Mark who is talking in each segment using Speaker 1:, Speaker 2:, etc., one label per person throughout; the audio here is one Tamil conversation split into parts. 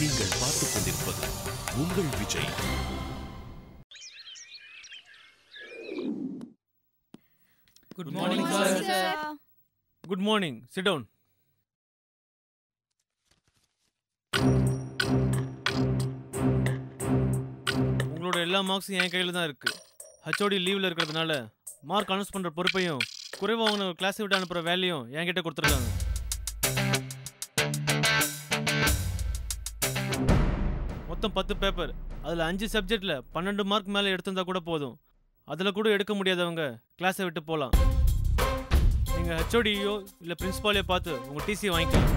Speaker 1: நீங்கள் பார்த்துக் கொண்டிருப்பது உங்கள் Vijay
Speaker 2: good
Speaker 3: Morning,
Speaker 2: morning
Speaker 3: sir.
Speaker 2: Sir
Speaker 3: good morning sit down உங்களோட எல்லா மார்க்ஸும் என் கையில் தான் இருக்கு ஹச்ஓடி லீவில் இருக்கிறதுனால மார்க் அனௌன்ஸ் பண்ணுற பொறுப்பையும் குறைவாக வாங்கின கிளாஸை விட்டு அனுப்புகிற வேலையும் என்கிட்ட கொடுத்துருக்காங்க மொத்தம் பத்து பேப்பர் அதில் அஞ்சு சப்ஜெக்டில் பன்னெண்டு மார்க் மேலே எடுத்திருந்தா கூட போதும் அதில் கூட எடுக்க முடியாதவங்க கிளாஸை விட்டு போகலாம் நீங்கள் ஹெச்ஓடியோ இல்லை பிரின்ஸ்பாலையோ பார்த்து உங்கள் டிசி வாங்கிக்கலாம்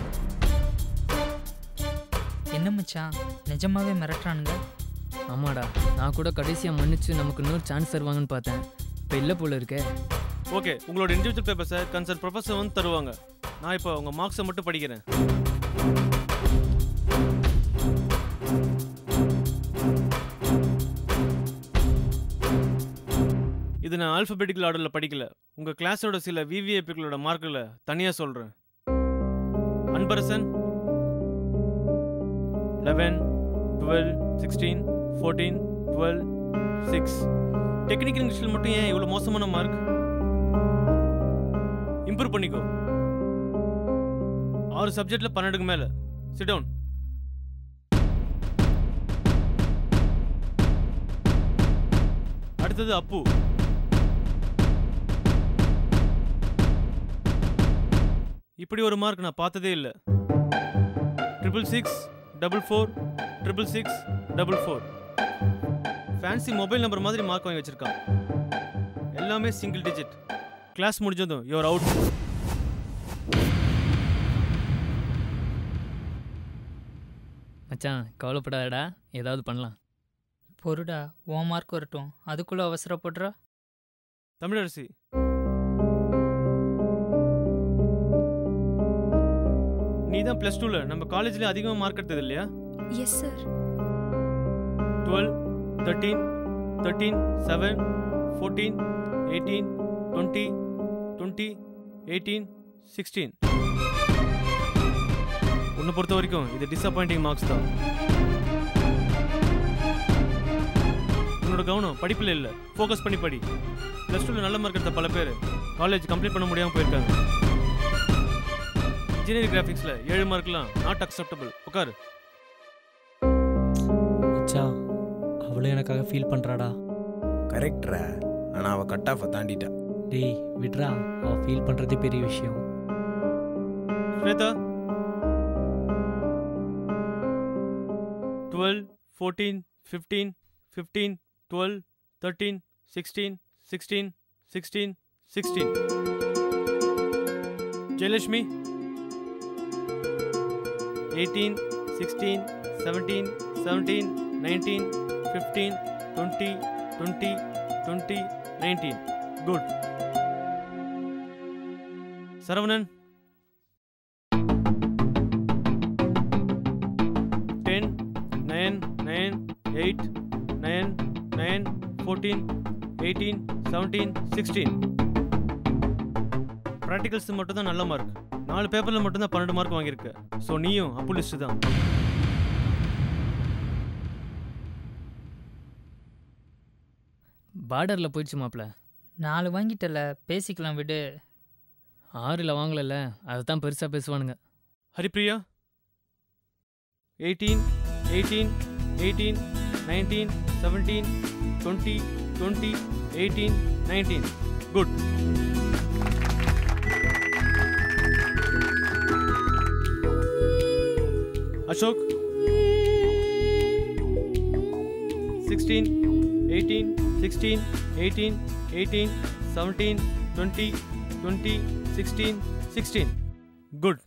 Speaker 2: என்ன மச்சான் நிஜமாவே மிரட்டுறானுங்க
Speaker 4: ஆமாடா நான் கூட கடைசியாக மன்னிச்சு நமக்கு இன்னொரு சான்ஸ் தருவாங்கன்னு பார்த்தேன் இப்போ இல்லை போல இருக்கே
Speaker 3: ஓகே உங்களோட இண்டிவிஜுவல் பேப்பர்ஸை கன்சர்ன் ப்ரொஃபஸர் வந்து தருவாங்க நான் இப்போ உங்கள் மார்க்ஸை மட்டும் படிக்கிறேன் இது நான் ஆல்ஃபபெட்டிக்கல் ஆர்டரில் படிக்கல உங்கள் கிளாஸோட சில விவிஐபிகளோட மார்க்கில் தனியாக சொல்கிறேன் Anbarasan eleven twelve sixteen fourteen twelve six technical இங்கிலீஷில் மட்டும் ஏன் இவ்வளோ மோசமான மார்க் இம்ப்ரூவ் பண்ணிக்கோ ஆறு சப்ஜெக்ட்ல பன்னெண்டுக்கு மேல சிட் டவுன் அடுத்தது அப்பு இப்படி ஒரு மார்க் நான் பார்த்ததே இல்லை triple six double four triple six double four fancy mobile number மாதிரி மார்க் வாங்கி வச்சிருக்கான் எல்லாமே சிங்கிள் டிஜிட் கிளாஸ் முடிஞ்சதும் யுவர் அவுட்
Speaker 4: மச்சான் கவலைப்படாதடா ஏதாவது பண்ணலாம்
Speaker 2: பொருடா உன் மார்க் வரட்டும் அதுக்குள்ள அவசரப்படுறா
Speaker 3: தமிழரசி நீ தான் ப்ளஸ் டூவில் நம்ம காலேஜில் அதிகமாக மார்க் எடுத்தது இல்லையா
Speaker 5: yes sir
Speaker 3: twelve thirteen thirteen seven fourteen eighteen twenty twenty eighteen sixteen உன்னை பொறுத்த வரைக்கும் இது டிசப்பாயிண்டிங் மார்க்ஸ் தான் உன்னோட கவனம் படிப்பில் இல்லை ஃபோக்கஸ் பண்ணி படி ப்ளஸ் டூவில் நல்ல மார்க் எடுத்த பல பேர் காலேஜ் கம்ப்ளீட் பண்ண முடியாமல் போயிருக்காங்க இன்ஜினியரிங் கிராஃபிக்ஸில் ஏழு மார்க்லாம் நாட் அக்செப்டபிள் உட்காரு
Speaker 6: மச்சான் அவளும் எனக்காக ஃபீல் பண்ணுறாடா
Speaker 7: கரெக்ட்ரா ஆனால் அவள் கட் ஆஃபை தாண்டிட்டா
Speaker 6: டேய் விட்றா அவ ஃபீல் பண்ணுறதே பெரிய விஷயம்
Speaker 3: Shweta twelve fourteen fifteen fifteen twelve thirteen sixteen sixteen sixteen sixteen Jayalakshmi eighteen sixteen seventeen seventeen nineteen fifteen twenty twenty twenty nineteen good Saravanan ten nine nine eight nine nine fourteen eighteen seventeen sixteen practicals மட்டும் தான் நல்ல மார்க் நாலு பேப்பரில் மட்டும்தான் பன்னெண்டு மார்க் வாங்கியிருக்க ஸோ நீயும் அப்பு லிஸ்ட் தான்
Speaker 4: பார்டரில் போயிடுச்சு மாப்ள
Speaker 2: நாலு வாங்கிட்டல பேசிக்கலாம் விடு
Speaker 4: ஆறில் வாங்கலைல்ல அதை தான் பெருசாக பேசுவானுங்க
Speaker 3: Haripriya eighteen eighteen eighteen nineteen seventeen twenty twenty eighteen nineteen good Ashok sixteen eighteen sixteen eighteen eighteen seventeen twenty twenty sixteen sixteen good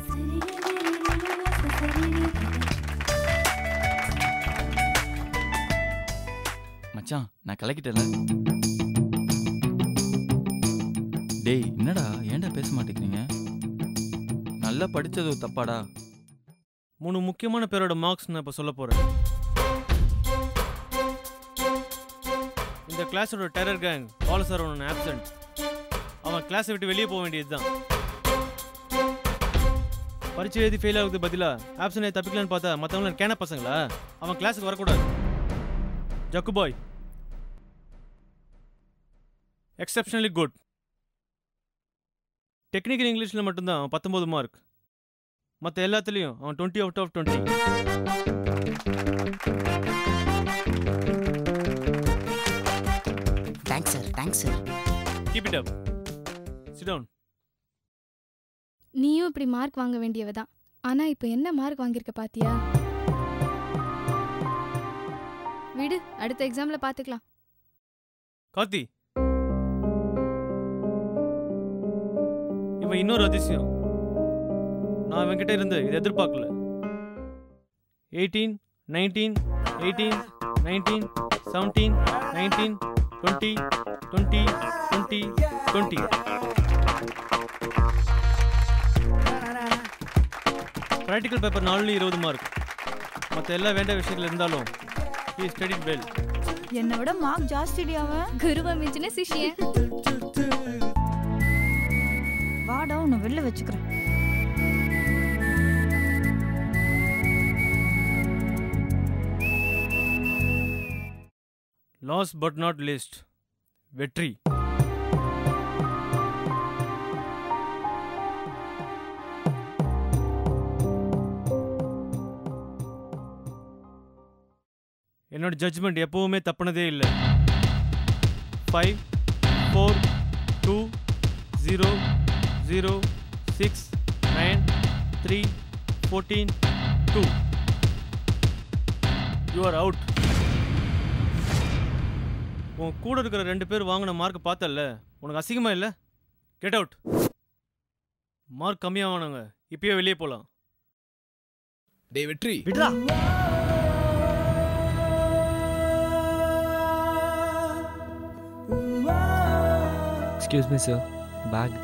Speaker 8: மச்சான் நான் கலக்கிட்டேன்ல டேய் என்னடா ஏன்டா பேச மாட்டேங்கிறீங்க நல்லா படிச்சது ஒரு தப்பாடா
Speaker 3: மூணு முக்கியமான பேரோட மார்க்ஸ் நான் இப்போ சொல்ல போகிறேன் இந்த கிளாஸோட டெரர் கேங் பாலசரவணன் ஆப்சண்ட் அவன் கிளாஸை விட்டு வெளியே போக வேண்டியது தான் பரீட்சை எழுதி ஃபெயில் ஆகுது பதிலா ஆப்ஷன் தப்பிக்கலான்னு பார்த்தா மற்றவங்கள கேன பசங்களா அவன் கிளாஸுக்கு வரக்கூடாது Jaggu boy exceptionally good technical இங்கிலீஷில் மட்டும்தான் அவன் பத்தொம்போது மார்க் மற்ற எல்லாத்துலேயும் அவன் twenty out of twenty
Speaker 5: thanks sir thanks sir
Speaker 3: keep it up sit down
Speaker 9: நீயும் இப்படி மார்க் வாங்க வேண்டியவ தான் ஆனா இப்போ என்ன மார்க் வாங்கியிருக்க பாத்தியா விடு அடுத்த எக்ஸாம்ல பாத்துக்கலாம்
Speaker 3: கார்த்தி இவன் இன்னொரு அதிசயம் நான் இவன்கிட்ட இருந்து இதை எதிர்பார்க்கல eighteen nineteen eighteen nineteen seventeen nineteen twenty twenty twenty twenty practical paper நாலுலேயும் இருபது மார்க் மற்ற எல்லா வேண்ட விஷயங்கள் இருந்தாலும் he studied வெல்
Speaker 10: என்னை விட மார்க் ஜாஸ்திடி அவன்
Speaker 9: குருவ மிஞ்சின சிஷ்யன்
Speaker 10: வாடா உன்னை வெளில வச்சுக்கிறேன்
Speaker 3: லாஸ்ட் பட் நாட் லிஸ்ட் வெற்றி என்னோட ஜட்ஜ்மெண்ட் எப்பவுமே தப்புனதே இல்லை five four two zero zero six nine three fourteen two you are out உன் கூட இருக்கிற ரெண்டு பேர் வாங்கின மார்க் பார்த்தல்ல உனக்கு அசிங்கமா இல்லை கெட் அவுட் மார்க் கம்மியாகணுங்க இப்பயே வெளியே போகலாம்
Speaker 7: டேய் வெற்றி
Speaker 6: விட்றா எக்ஸ்கியூஸ் மீ சார் பேக்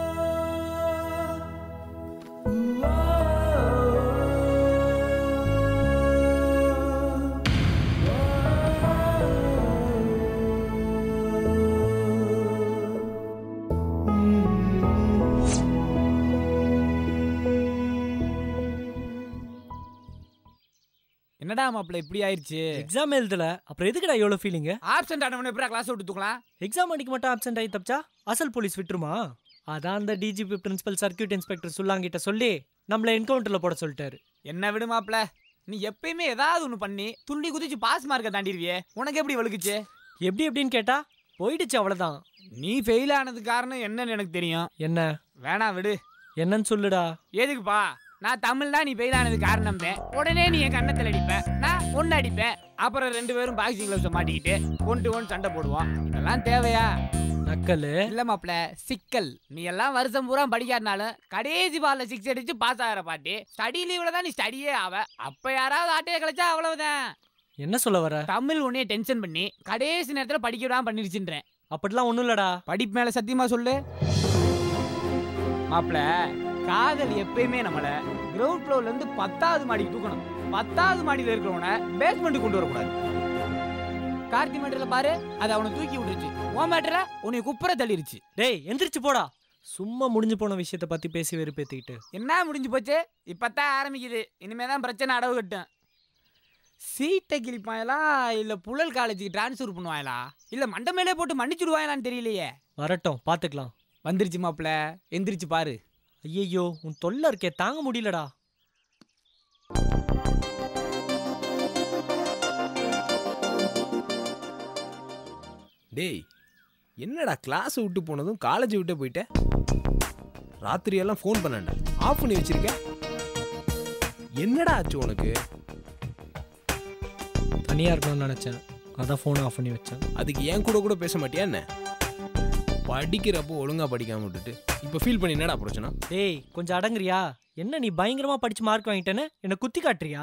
Speaker 11: என்னடா மாப்பிள்ள இப்படி ஆயிருச்சு
Speaker 6: எக்ஸாம் எழுதல அப்புறம் எதுக்குடா எவ்வளோ ஃபீலிங்கு
Speaker 11: ஆப்சென்ட் ஆனவன எப்படா கிளாஸ் விட்டு தூக்கலாம்
Speaker 6: எக்ஸாம் அன்னைக்கு மட்டும் ஆப்சென்ட் ஆகி தப்பிச்சா அசல் போலீஸ் விட்டுருமா அதான் அந்த டிஜிபி பிரின்சிபல் சர்க்கியூட் இன்ஸ்பெக்டர் சுல்லாங்கிட்ட சொல்லி நம்மள என்கவுண்டர்ல போட சொல்லிட்டாரு
Speaker 11: என்ன விடு மாப்பிள்ள நீ எப்பயுமே ஏதாவது ஒன்று பண்ணி துள்ளி குதிச்சு பாஸ் மார்க்கை தாண்டிடுவியே உனக்கு எப்படி வழுக்குச்சு
Speaker 6: எப்படி எப்படின்னு கேட்டா போயிடுச்சு அவ்வளவுதான்
Speaker 11: நீ ஃபெயில் ஆனது காரணம் என்னன்னு எனக்கு தெரியும்
Speaker 6: என்ன
Speaker 11: வேணாம் விடு
Speaker 6: என்னன்னு சொல்லுடா
Speaker 11: எதுக்குப்பா நான் தமிழ் தான் நீ ஃபெயில் ஆனது காரணம் உடனே நீ என் கண்ணத்தில் அடிப்ப நான் ஒன்று அடிப்பேன் அப்புறம் ரெண்டு பேரும் பாக்ஸிங் கிளவுஸை மாட்டிக்கிட்டு ஒன் டு ஒன் சண்டை போடுவோம் இதெல்லாம் தேவையா
Speaker 6: நக்கலு
Speaker 11: இல்ல மாப்ள சிக்கல் நீ எல்லாம் வருஷம் பூரா படிக்காதனாலும் கடைசி பால்ல சிக்ஸ் அடிச்சு பாஸ் ஆகிற பாட்டி ஸ்டடி லீவ்ல தான் நீ ஸ்டடியே ஆவ அப்ப யாராவது ஆட்டையை கழிச்சா அவ்வளவுதான்
Speaker 6: என்ன சொல்ல வர
Speaker 11: தமிழ் உன்னைய டென்ஷன் பண்ணி கடைசி நேரத்துல படிக்க விடாம பண்ணிருச்சுன்றேன்
Speaker 6: அப்படிலாம் ஒண்ணும் இல்லடா
Speaker 11: படிப்பு மேல சத்தியமா சொல்லு மாப்ள காதல் எப்பயுமே நம்மள கிரவுண்ட் ஃப்ளோர்ல இருந்து பத்தாவது மாடிக்கு தூக்கணும் பத்தாவது மாடியில இருக்கிறவன பேஸ்மெண்ட் கொண்டு வரக்கூடாது கார்த்தி மேட்டர்ல பாரு அது அவனை தூக்கி விட்டுருச்சு உன் மேட்டர்ல உன்னை குப்புற தள்ளிருச்சு
Speaker 6: டேய் எந்திரிச்சு போடா சும்மா முடிஞ்சு போன விஷயத்த பத்தி பேசி வெறுப்பேத்திக்கிட்டு
Speaker 11: என்ன முடிஞ்சு போச்சு இப்பதான் ஆரம்பிக்குது இனிமே தான் பிரச்சனை அடவு கட்டும் சீட்டை கிழிப்பாயலா இல்ல புழல் காலேஜுக்கு டிரான்ஸ்ஃபர் பண்ணுவாயலா இல்ல மண்டை மேலே போட்டு மன்னிச்சுடுவாயலான்னு தெரியலையே
Speaker 6: வரட்டும் பாத்துக்கலாம்
Speaker 11: வந்துருச்சு மாப்ள எந்திரிச்சு பாரு
Speaker 6: ஐயையோ உன் தொல்லை இருக்கே தாங்க முடியலடா
Speaker 7: டேய் என்னடா கிளாஸ் விட்டு போனதும் காலேஜ் விட்டு போயிட்ட ராத்திரி எல்லாம் ஃபோன் பண்ணேன்டா ஆஃப் பண்ணி வச்சிருக்க என்னடா ஆச்சு உனக்கு
Speaker 6: தனியா இருக்கணும்னு நினைச்சேன் அதான் ஃபோன் ஆஃப் பண்ணி வச்சேன்
Speaker 7: அதுக்கு ஏன் கூட கூட பேச மாட்டியா என்ன படிக்கிறப்போ ஒழுங்கா படிக்காம விட்டுட்டு இப்போ ஃபீல் பண்ணி என்னடா பிரச்சனை
Speaker 6: டேய் கொஞ்சம் அடங்குறியா என்ன நீ பயங்கரமா படிச்சு மார்க் வாங்கிட்டேன்னு என்ன குத்தி காட்டுறியா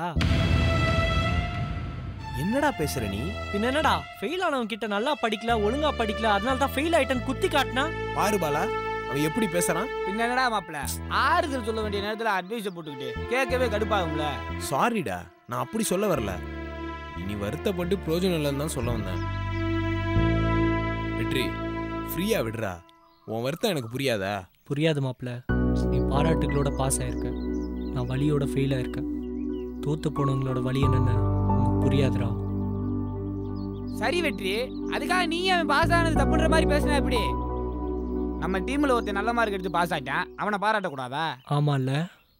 Speaker 7: என்னடா பேசுற நீ
Speaker 6: பின்ன என்னடா ஃபெயில் ஆனவன் கிட்ட நல்லா படிக்கல ஒழுங்கா படிக்கல அதனால தான் ஃபெயில் ஆயிட்டேன்னு குத்தி காட்டினா
Speaker 7: பாரு பாலா அவன் எப்படி பேசுறான்
Speaker 11: பின்ன என்னடா மாப்ள ஆறுதல் சொல்ல வேண்டிய நேரத்துல அட்வைஸை போட்டுக்கிட்டு கேட்கவே கடுப்பாகும்ல
Speaker 7: சாரிடா நான் அப்படி சொல்ல வரல இனி வருத்தப்பட்டு பிரயோஜனம் இல்லைன்னு தான் சொல்ல வந்தேன் வெற்றி ஃப்ரீயா விடுறா உன் வருத்தம் எனக்கு புரியாதா
Speaker 6: புரியாது மாப்ள நீ பாராட்டுகளோட பாஸ் ஆயிருக்க நான் வலியோட ஃபெயில் ஆயிருக்கேன் தோத்து போனவங்களோட வலி என்னென்னு உனக்கு புரியாதுடா
Speaker 11: சரி வெற்றி அதுக்காக நீ அவன் பாஸ் ஆனது தப்புன்ற மாதிரி பேசுன எப்படி நம்ம டீம்ல ஒருத்தன் நல்ல மார்க் எடுத்து பாஸ் ஆயிட்டான் அவனை பாராட்டக்கூடாதா
Speaker 6: ஆமால்ல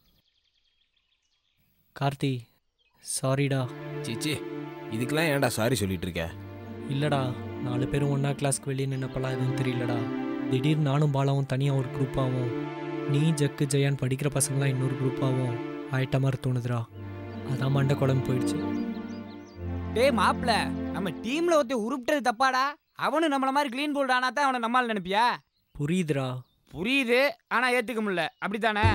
Speaker 6: கார்த்தி சாரிடா
Speaker 7: சிச்சி இதுக்கெல்லாம் ஏன்டா சாரி சொல்லிட்டு இருக்க
Speaker 6: இல்லைடா நாலு பேரும் ஒன்றா கிளாஸ்க்கு வெளியே நின்னப்பெல்லாம் எதுவும் தெரியலடா திடீர்னு நானும் பாலாவும் தனியாக ஒரு குரூப்பாகவும் நீ ஜக்கு ஜெயான் படிக்கிற பசங்களாம் இன்னொரு குரூப்பாகவும் ஆயிட்ட மாதிரி தோணுதுடா அதான் மண்டை குழம்பு போயிடுச்சு
Speaker 11: டேய் மாப்ள நம்ம டீம்ல ஒருத்தன் உருப்பிட்டது தப்பாடா அவனும் நம்மள மாதிரி க்ளீன் போல்ட் ஆனா தான் அவனை நம்மால் நினைப்பியா
Speaker 6: புரியுதுடா
Speaker 11: புரியுது ஆனா ஏத்துக்க முடியல அப்படித்தானே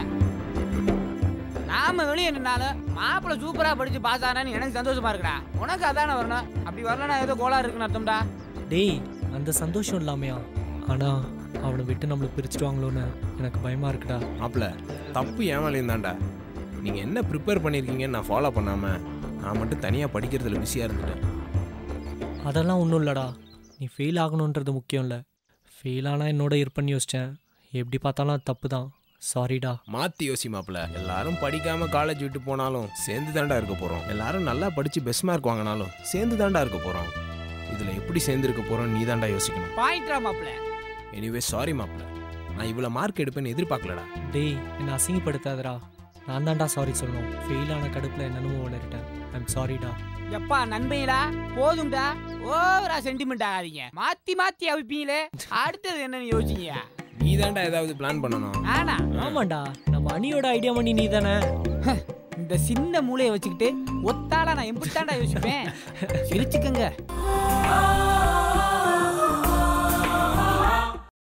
Speaker 11: நாம வெளியே நின்னாலும் மாப்பிள்ள சூப்பரா படிச்சு பாஸ் ஆனான்னு எனக்கு சந்தோஷமா இருக்குடா உனக்கு அதானே வரணும் அப்படி வரலனா ஏதோ கோளாறு இருக்குன்னு அர்த்தம்டா
Speaker 6: டேய் அந்த சந்தோஷம் இல்லாமையா ஆனால் அவனை விட்டு நம்மளை பிரிச்சிடுவாங்களோன்னு எனக்கு பயமாக இருக்குடா
Speaker 7: மாப்பிள தப்பு ஏமாலையும் தான்டா நீங்கள் என்ன ப்ரிப்பேர் பண்ணியிருக்கீங்கன்னு நான் ஃபாலோ பண்ணாமல் நான் மட்டும் தனியாக படிக்கிறதுல பிஸியாக இருந்துட்டேன்
Speaker 6: அதெல்லாம் ஒன்றும் இல்லைடா நீ ஃபெயில் ஆகணுன்றது முக்கியம் இல்லை ஃபெயில் ஆனால் என்னோட இருப்பேன்னு யோசித்தேன் எப்படி பார்த்தாலும் அது தப்பு தான் சாரிடா
Speaker 7: மாற்றி யோசி மாப்பிள எல்லாரும் படிக்காமல் காலேஜ் விட்டு போனாலும் சேர்ந்து தாண்டா இருக்க போகிறோம் எல்லாரும் நல்லா படித்து பெஸ்ட் மார்க் வாங்கினாலும் சேர்ந்து தாண்டா இருக்க போகிறோம் இதில் எப்படி சேர்ந்து இருக்க போகிறோம் நீ தாண்டா யோசிக்கணும்
Speaker 11: பாயிண்ட்ரா மாப்பிள்ள
Speaker 7: எனிவே சாரி மாப்பிள நான் இவ்வளோ மார்க் எடுப்பேன்னு எதிர்பார்க்கலடா
Speaker 6: டேய் என்னை அசிங்கப்படுத்தாதடா நான் தான்டா சாரி சொல்லணும் ஃபெயில் ஆன கடுப்பில் என்னென்னமோ வளர்ட்டேன் ஐம் சாரிடா
Speaker 11: எப்பா நண்பைகளா போதும்டா ஓவரா சென்டிமெண்ட் ஆகாதீங்க மாத்தி மாத்தி அவிப்பீங்களே அடுத்தது என்னன்னு யோசிங்க
Speaker 7: நீ தாண்டா ஏதாவது பிளான் பண்ணணும்
Speaker 11: ஆனா
Speaker 6: ஆமாண்டா நம்ம அணியோட ஐடியா பண்ணி நீ தானே
Speaker 11: இந்த சின்ன மூளையை வச்சுக்கிட்டு ஒத்தாடா நான் எம்பிட்டாண்டா யோசிப்பேன் சிரிச்சுக்கங்க